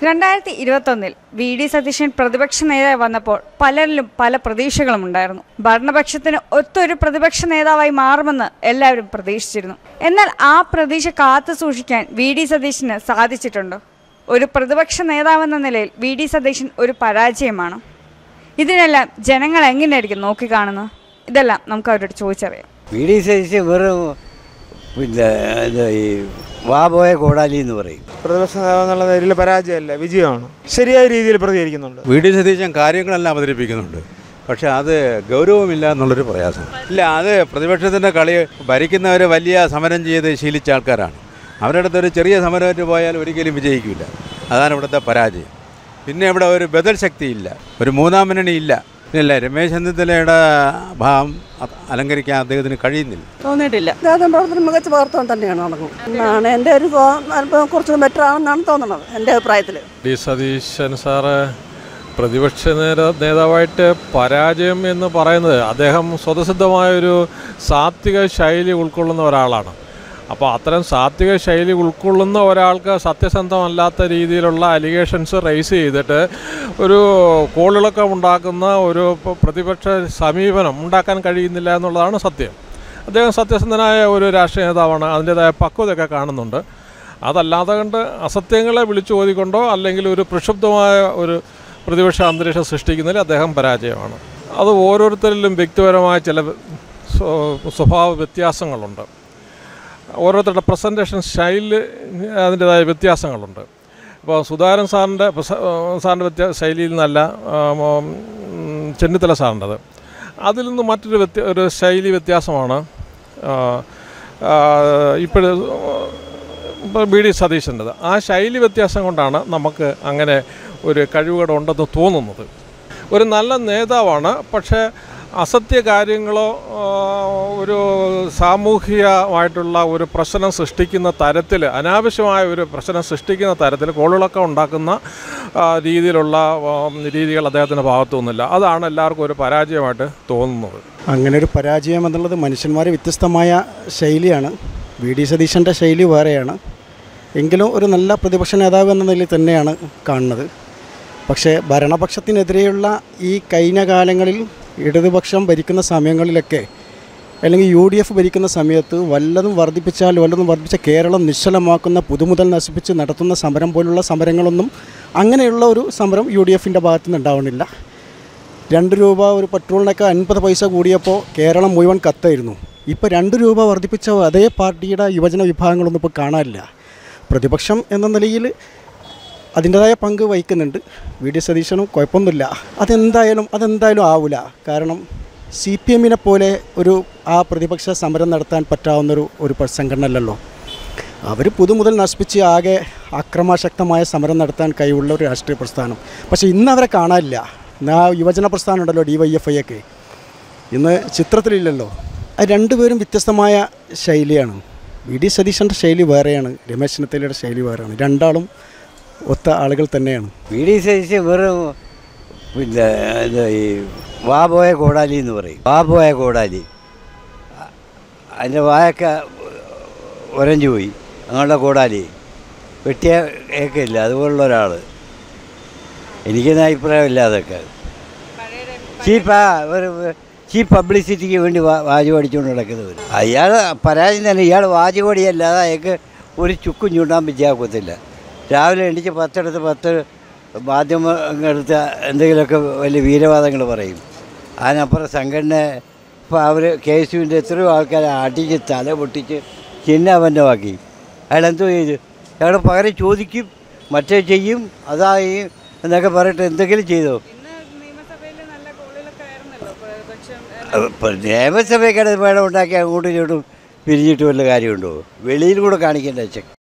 രണ്ടായിരത്തി ഇരുപത്തൊന്നിൽ V D Satheesan പ്രതിപക്ഷ നേതാവ് വന്നപ്പോൾ പലരിലും പല പ്രതീക്ഷകളും ഉണ്ടായിരുന്നു ഭരണപക്ഷത്തിന് ഒത്തൊരു പ്രതിപക്ഷ നേതാവായി മാറുമെന്ന് എല്ലാവരും പ്രതീക്ഷിച്ചിരുന്നു എന്നാൽ ആ പ്രതീക്ഷ കാത്തു സൂക്ഷിക്കാൻ വി ഡി സതീശന് സാധിച്ചിട്ടുണ്ടോ ഒരു പ്രതിപക്ഷ നേതാവെന്ന നിലയിൽ വി ഡി സതീശൻ ഒരു പരാജയമാണ് ഇതിനെല്ലാം ജനങ്ങൾ എങ്ങനെയായിരിക്കും നോക്കിക്കാണുന്നത് ഇതെല്ലാം നമുക്ക് അവരോട് ചോദിച്ചറിയാം വി ഡി സതീശ് വെറും പിന്നെ ഇത് ഈ വാ പോയ കോടാലി എന്ന് പറയും പ്രതിപക്ഷ നേതാവ് എന്നുള്ള നിലയിൽ പരാജയമല്ല വിജയമാണ് ശരിയായ രീതിയിൽ പ്രതികരിക്കുന്നുണ്ട് വി ഡി സതീശൻ കാര്യങ്ങളെല്ലാം അവതരിപ്പിക്കുന്നുണ്ട് പക്ഷെ അത് ഗൗരവമില്ല എന്നുള്ളൊരു പ്രയാസം ഇല്ല അത് പ്രതിപക്ഷത്തിൻ്റെ കളി ഭരിക്കുന്നവർ വലിയ സമരം ചെയ്ത് ശീലിച്ച ആൾക്കാരാണ് അവരുടെ അടുത്ത് ഒരു ചെറിയ സമരമായിട്ട് പോയാൽ ഒരിക്കലും വിജയിക്കില്ല അതാണ് ഇവിടുത്തെ പരാജയം പിന്നെ ഇവിടെ ഒരു ബദൽ ശക്തിയില്ല ഒരു മൂന്നാം മുന്നണി ഇല്ല ഇല്ല രമേശ് ചെന്നിത്തലയുടെ ഭാഗം അ- അലങ്കരിക്കാൻ അദ്ദേഹത്തിന് കഴിയുന്നില്ല തോന്നിയിട്ടില്ല അദ്ദേഹം പ്രവർത്തനം മികച്ച പ്രവർത്തനം തന്നെയാണ് നടക്കുന്നത് എന്നാണ് എൻ്റെ ഒരു തോ- അല്പം കുറച്ച് ബെറ്റർ ആണെന്നാണ് തോന്നുന്നത് എൻ്റെ അഭിപ്രായത്തിൽ ഡി സതീശൻ സാറ് പ്രതിപക്ഷ നേതാ നേതാവായിട്ട് പരാജയം എന്ന് പറയുന്നത് അദ്ദേഹം സ്വതസിദ്ധമായൊരു സാത്വിക ശൈലി ഉൾക്കൊള്ളുന്ന ഒരാളാണ് അപ്പോൾ അത്തരം സാത്വിക ശൈലി ഉൾക്കൊള്ളുന്ന ഒരാൾക്ക് സത്യസന്ധമല്ലാത്ത രീതിയിലുള്ള അലിഗേഷൻസ് റേസ് ചെയ്തിട്ട് ഒരു കോളിളക്കം ഉണ്ടാക്കുന്ന ഒരു പ- പ്രതിപക്ഷ സമീപനം ഉണ്ടാക്കാൻ കഴിയുന്നില്ല എന്നുള്ളതാണ് സത്യം അദ്ദേഹം സത്യസന്ധനായ ഒരു രാഷ്ട്രീയ നേതാവാണ് അതിൻ്റേതായ പക്വതയൊക്കെ കാണുന്നുണ്ട് അതല്ലാതെ കണ്ട് അസത്യങ്ങളെ വിളിച്ചു ഓതിക്കൊണ്ടോ അല്ലെങ്കിൽ ഒരു പ്രക്ഷുബ്ധമായ ഒരു പ്രതിപക്ഷ അന്തരീക്ഷം സൃഷ്ടിക്കുന്നതിൽ അദ്ദേഹം പരാജയമാണ് അത് ഓരോരുത്തരിലും വ്യക്തിപരമായ ചില സ്വ- സ്വഭാവ വ്യത്യാസങ്ങളുണ്ട് ഓരോരുത്തരുടെ പ്രസൻറ്റേഷൻ സ്റ്റൈലിൽ അതിൻ്റെതായ വ്യത്യാസങ്ങളുണ്ട് ഇപ്പോൾ സുധാകരൻ സാറിൻ്റെ പ്രസ- സാറിൻ്റെ വ്യത്യാ ശൈലിയിൽ നിന്നല്ല ആം, ഉം, ചെന്നിത്തല സാറിൻ്റെത് അതിൽ നിന്ന് മറ്റൊരു വ്യത്യ ഒരു ശൈലി വ്യത്യാസമാണ് ഇപ്പോൾ ഇപ്പോൾ ബി ഡി സതീശൻ്റെത് ആ ശൈലി വ്യത്യാസം കൊണ്ടാണ് നമുക്ക് അങ്ങനെ ഒരു കഴിവുകേട് ഉണ്ടെന്ന് തോന്നുന്നത് ഒരു നല്ല നേതാവാണ് പക്ഷേ അസത്യ കാര്യങ്ങളോ ആ, ഒരു സാമൂഹികമായിട്ടുള്ള ഒരു പ്രശ്നം സൃഷ്ടിക്കുന്ന തരത്തിൽ അനാവശ്യമായ ഒരു പ്രശ്നം സൃഷ്ടിക്കുന്ന തരത്തിൽ കോളിളക്കം ഉണ്ടാക്കുന്ന ആ, രീതിയിലുള്ള ആ, രീതികൾ അദ്ദേഹത്തിൻ്റെ ഭാഗത്തുനിന്നില്ല അതാണ് എല്ലാവർക്കും ഒരു പരാജയമായിട്ട് തോന്നുന്നത് അങ്ങനെ ഒരു പരാജയം എന്നുള്ളത് മനുഷ്യന്മാർ വ്യത്യസ്തമായ ശൈലിയാണ് വി ഡി സതീശൻ്റെ ശൈലി വേറെയാണ് എങ്കിലും ഒരു നല്ല പ്രതിപക്ഷ നേതാവ് എന്ന നിലയിൽ തന്നെയാണ് കാണുന്നത് പക്ഷേ ഭരണപക്ഷത്തിനെതിരെയുള്ള ഈ കഴിഞ്ഞ കാലങ്ങളിൽ ഇടതുപക്ഷം ഭരിക്കുന്ന സമയങ്ങളിലൊക്കെ അല്ലെങ്കിൽ യു ഡി എഫ് ഭരിക്കുന്ന സമയത്ത് വല്ലതും വർദ്ധിപ്പിച്ചാൽ വല്ലതും വർദ്ധിച്ച കേരളം നിശ്ചലമാക്കുന്ന പുതുമുതൽ നശിപ്പിച്ച് നടത്തുന്ന സമരം പോലുള്ള സമരങ്ങളൊന്നും അങ്ങനെയുള്ള ഒരു സമരം യു ഡി എഫിൻ്റെ ഭാഗത്തു നിന്ന് ഉണ്ടാവണില്ല രണ്ട് രൂപ ഒരു പെട്രോളിനൊക്കെ അൻപത് പൈസ കൂടിയപ്പോൾ കേരളം മുഴുവൻ കത്തായിരുന്നു ഇപ്പോൾ രണ്ട് രൂപ വർദ്ധിപ്പിച്ച അതേ പാർട്ടിയുടെ യുവജന വിഭാഗങ്ങളൊന്നും ഇപ്പോൾ കാണാനില്ല പ്രതിപക്ഷം എന്ന നിലയിൽ അതിൻ്റെതായ പങ്ക് വഹിക്കുന്നുണ്ട് വി ഡി സതീശനും കുഴപ്പമൊന്നുമില്ല അതെന്തായാലും അതെന്തായാലും ആവില്ല കാരണം സി പി എമ്മിനെ പോലെ ഒരു ആ പ്രതിപക്ഷ സമരം നടത്താൻ പറ്റാവുന്നൊരു ഒരു പ- സംഘടന അല്ലല്ലോ അവർ പുതുമുതൽ നശിപ്പിച്ച് ആകെ അക്രമാശക്തമായ സമരം നടത്താൻ കഴിവുള്ള ഒരു രാഷ്ട്രീയ പ്രസ്ഥാനം പക്ഷേ ഇന്ന് അവരെ കാണാനില്ല ഇന്ന് ആ യുവജന പ്രസ്ഥാനം ഉണ്ടല്ലോ ഡി വൈ എഫ് ഐ ഒക്കെ ഇന്ന് ചിത്രത്തിലില്ലല്ലോ അത് രണ്ടുപേരും വ്യത്യസ്തമായ ശൈലിയാണ് വി ഡി സതീശൻ്റെ ശൈലി വേറെയാണ് രമേശ് ചെന്നിത്തലയുടെ ശൈലി വേറെയാണ് രണ്ടാളും ഒത്ത ആളുകൾ തന്നെയാണ് വി ഡി സതീശ് വെറും പിന്നെ ഇത് ഈ വാ പോയ കോടാലി എന്ന് പറയും വാ പോയ കോടാലി അ- അതിൻ്റെ വായൊക്കെ ഒരഞ്ഞു പോയി അങ്ങോട്ടുള്ള കോടാലി വെട്ടിയ ഏക്കില്ല അതുപോലുള്ള ഒരാൾ എനിക്കൊന്നും അഭിപ്രായമില്ല അതൊക്കെ ചീപ്പാ ഒരു ചീപ്പ് പബ്ലിസിറ്റിക്ക് വേണ്ടി വാ- വാചകം അടിച്ചുകൊണ്ട് നടക്കുന്നവർ അയാൾ പരാജയം തന്നെ ഇയാൾ വാചകോടിയല്ലാതെ അയാൾക്ക് ഒരു ചുക്കും ചൂണ്ടാൻ പറ്റാക്കത്തില്ല രാവിലെ എണീച്ച് പത്തെടുത്ത് പത്ത് മാധ്യമങ്ങളെടുത്ത് എന്തെങ്കിലുമൊക്കെ വലിയ വീരവാദങ്ങൾ പറയും അതിനപ്പുറം സംഘടന ഇപ്പോൾ അവർ കെ എസ് യുവിൻ്റെ എത്രയോ ആൾക്കാരെ അടിച്ച് തല പൊട്ടിച്ച് ചിഹ്നാപന്നമാക്കി അയാൾ എന്തോ ചെയ്തു അയാൾ പകരം ചോദിക്കും മറ്റേ ചെയ്യും അതായി എന്നൊക്കെ പറഞ്ഞിട്ട് എന്തെങ്കിലും ചെയ്തോ ഇപ്പം നിയമസഭയ്ക്കകത്ത് വേണം ഉണ്ടാക്കി അങ്ങോട്ടും ഇങ്ങോട്ടും പിരിഞ്ഞിട്ട് വല്ല കാര്യമുണ്ടോ വെളിയിൽ കൂടെ കാണിക്കേണ്ട ചെക്ക്